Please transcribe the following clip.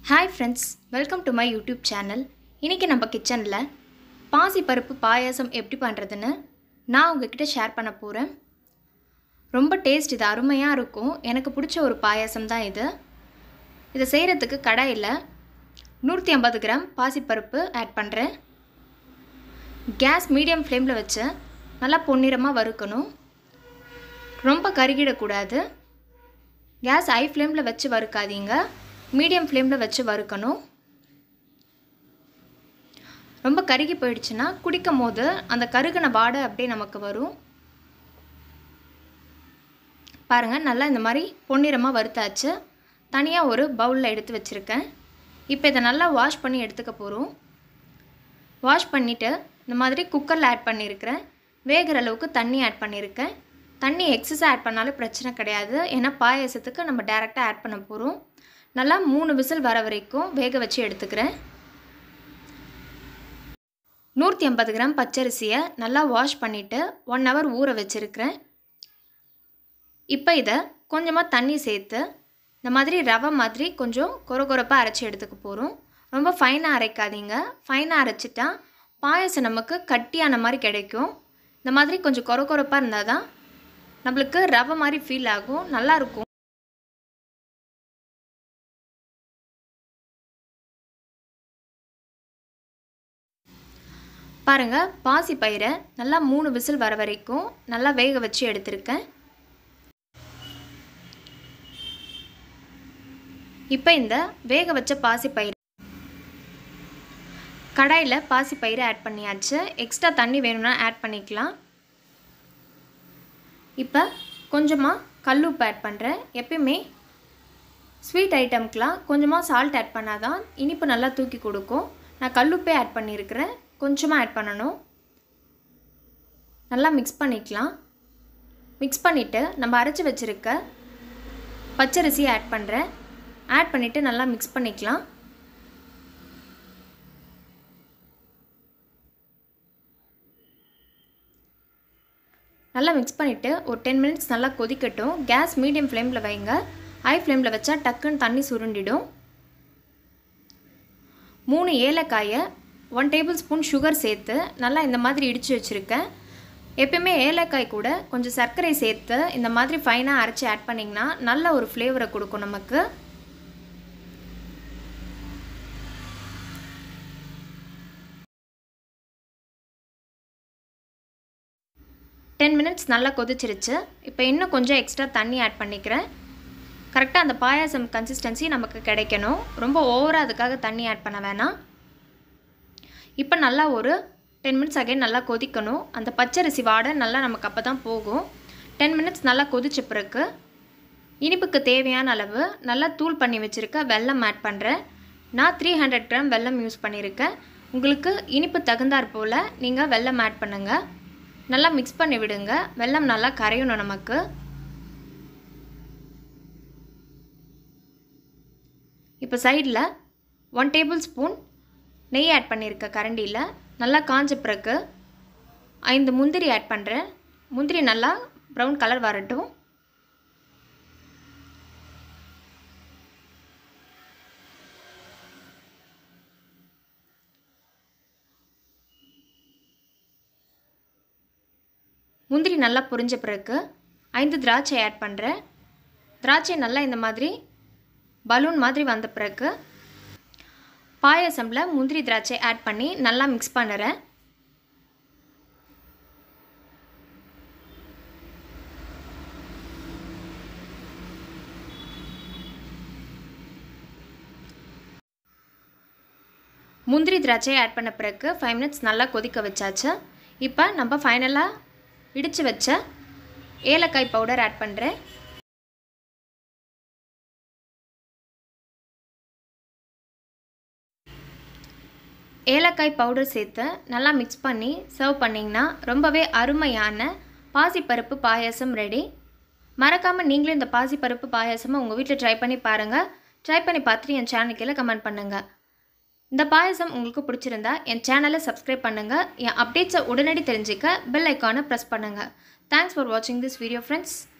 hi friends welcome to my YouTube channel இன்றைக்கி நம்ம கிச்சனில் பாசிப்பருப்பு பாயாசம் எப்படி பண்ணுறதுன்னு நான் உங்ககிட்ட ஷேர் பண்ண போகிறேன் ரொம்ப டேஸ்ட் இது அருமையாக இருக்கும் எனக்கு பிடிச்ச ஒரு பாயாசம் தான் இது இதை செய்கிறதுக்கு கடாயில் நூற்றி ஐம்பது கிராம் பாசிப்பருப்பு ஆட் பண்ணுறேன் கேஸ் மீடியம் ஃப்ளேமில் வச்சு நல்லா பொன்னிறமாக வறுக்கணும் ரொம்ப கருகிடக்கூடாது கேஸ் ஹை ஃப்ளேமில் வச்சு வறுக்காதீங்க மீடியம் ஃப்ளேமில் வச்சு வறுக்கணும் ரொம்ப கருகி போயிடுச்சுன்னா குடிக்கும் போது அந்த கருகின வாடை அப்படியே நமக்கு வரும் பாருங்கள் நல்லா இந்த மாதிரி பொன்னிறமாக வறுத்தாச்சு தனியாக ஒரு பவுலில் எடுத்து வச்சுருக்கேன் இப்போ இதை நல்லா வாஷ் பண்ணி எடுத்துக்க போகிறோம் வாஷ் பண்ணிவிட்டு இந்த மாதிரி குக்கரில் ஆட் பண்ணியிருக்கிறேன் வேகிற அளவுக்கு தண்ணி ஆட் பண்ணியிருக்கேன் தண்ணி எக்ஸஸாக ஆட் பண்ணாலும் பிரச்சனை கிடையாது ஏன்னா பாயாசத்துக்கு நம்ம டேரெக்டாக ஆட் பண்ண போகிறோம் நல்லா மூணு விசில் வர வரைக்கும் வேக வச்சு எடுத்துக்கிறேன் நூற்றி ஐம்பது கிராம் பச்சரிசியை நல்லா வாஷ் பண்ணிவிட்டு ஒன் ஹவர் ஊற வச்சுருக்கிறேன் இப்போ இதை கொஞ்சமாக தண்ணி சேர்த்து இந்த மாதிரி ரவை மாதிரி கொஞ்சம் கொர கொரப்பாக அரைச்சி எடுத்துக்க போகிறோம் ரொம்ப ஃபைனாக அரைக்காதீங்க ஃபைனாக அரைச்சிட்டா பாயசம் நமக்கு கட்டியான மாதிரி கிடைக்கும் இந்த மாதிரி கொஞ்சம் கொர கொரப்பாக இருந்தால் தான் நம்மளுக்கு ரவை மாதிரி ஃபீல் ஆகும் நல்லாயிருக்கும் பாருங்கள் பாசி பயிரை நல்லா மூணு விசில் வர வரைக்கும் நல்லா வேக வச்சு எடுத்திருக்கேன் இப்போ இந்த வேக வச்ச பாசி பயிர் கடாயில் பாசி பயிரை ஆட் பண்ணியாச்சு எக்ஸ்ட்ரா தண்ணி வேணும்னா ஆட் பண்ணிக்கலாம் இப்போ கொஞ்சமாக கல்லுப்பு ஆட் பண்ணுறேன் எப்பயுமே ஸ்வீட் ஐட்டம்க்கெலாம் கொஞ்சமாக சால்ட் ஆட் பண்ணால் தான் இனிப்பு நல்லா தூக்கி கொடுக்கும் நான் கல்லுப்பே ஆட் பண்ணியிருக்கிறேன் கொஞ்சமாக ஆட் பண்ணணும் நல்லா மிக்ஸ் பண்ணிக்கலாம் மிக்ஸ் பண்ணிவிட்டு நம்ம அரைச்சி வச்சுருக்க பச்சரிசியை ஆட் பண்ணுறேன் ஆட் பண்ணிவிட்டு நல்லா மிக்ஸ் பண்ணிக்கலாம் நல்லா மிக்ஸ் பண்ணிவிட்டு ஒரு டென் மினிட்ஸ் நல்லா கொதிக்கட்டும் கேஸ் மீடியம் ஃப்ளேமில் வைங்க ஹை ஃப்ளேமில் வச்சா டக்குன்னு தண்ணி சுருண்டிடும் மூணு ஏலக்காயை ஒன் டேபிள் ஸ்பூன் சுகர் சேர்த்து நல்லா இந்த மாதிரி இடித்து வச்சுருக்கேன் எப்பயுமே ஏலக்காய் கூட கொஞ்சம் சர்க்கரை சேர்த்து இந்த மாதிரி ஃபைனாக அரைச்சி ஆட் பண்ணிங்கன்னா நல்ல ஒரு ஃப்ளேவரை கொடுக்கும் நமக்கு டென் மினிட்ஸ் நல்லா கொதிச்சிருச்சு இப்போ இன்னும் கொஞ்சம் எக்ஸ்ட்ரா தண்ணி ஆட் பண்ணிக்கிறேன் கரெக்டாக அந்த பாயாசம் கன்சிஸ்டன்சி நமக்கு கிடைக்கணும் ரொம்ப ஓவராக அதுக்காக தண்ணி ஆட் பண்ண வேணாம் இப்போ நல்லா ஒரு டென் மினிட்ஸ் அகைன் நல்லா கொதிக்கணும் அந்த பச்சரிசி வாடை நல்லா நமக்கு அப்போ தான் போகும் டென் மினிட்ஸ் நல்லா கொதிச்ச பிறகு இனிப்புக்கு தேவையான அளவு நல்லா தூள் பண்ணி வச்சுருக்க வெல்லம் ஆட் பண்ணுறேன் நான் த்ரீ ஹண்ட்ரட் கிராம் வெல்லம் யூஸ் பண்ணியிருக்கேன் உங்களுக்கு இனிப்பு தகுந்தாற் போல் நீங்கள் வெல்லம் ஆட் பண்ணுங்கள் நல்லா மிக்ஸ் பண்ணி விடுங்க வெல்லம் நல்லா கரையணும் நமக்கு இப்போ சைடில் ஒன் டேபிள் ஸ்பூன் நெய் ஆட் பண்ணியிருக்க கரண்டியில் நல்லா காஞ்ச பிறகு ஐந்து முந்திரி ஆட் பண்ணுறேன் முந்திரி நல்லா ப்ரௌன் கலர் வரட்டும் முந்திரி நல்லா புரிஞ்ச பிறகு ஐந்து திராட்சை ஆட் பண்ணுறேன் திராட்சை நல்லா இந்த மாதிரி பலூன் மாதிரி வந்த பிறகு பாயசமில் முந்திரி திராட்சை ஆட் பண்ணி நல்லா மிக்ஸ் பண்ணுறேன் முந்திரி திராட்சை ஆட் பண்ண பிறகு ஃபைவ் மினிட்ஸ் நல்லா கொதிக்க வச்சாச்சு இப்போ நம்ம ஃபைனலாக இடித்து வச்ச ஏலக்காய் பவுடர் ஆட் பண்ணுறேன் ஏலக்காய் பவுடர் சேர்த்து நல்லா மிக்ஸ் பண்ணி சர்வ் பண்ணிங்கன்னா ரொம்பவே அருமையான பாசிப்பருப்பு பாயாசம் ரெடி மறக்காமல் நீங்களும் இந்த பாசிப்பருப்பு பாயாசமாக உங்கள் வீட்டில் ட்ரை பண்ணி பாருங்கள் ட்ரை பண்ணி பார்த்துட்டு என் சேனலுக்கு கமெண்ட் பண்ணுங்கள் இந்த பாயசம் உங்களுக்கு பிடிச்சிருந்தா என் சேனலை சப்ஸ்கிரைப் பண்ணுங்கள் என் அப்டேட்ஸை உடனடி தெரிஞ்சுக்க பெல் ஐக்கானை ப்ரெஸ் பண்ணுங்கள் தேங்க்ஸ் ஃபார் வாட்சிங் திஸ் வீடியோ ஃப்ரெண்ட்ஸ்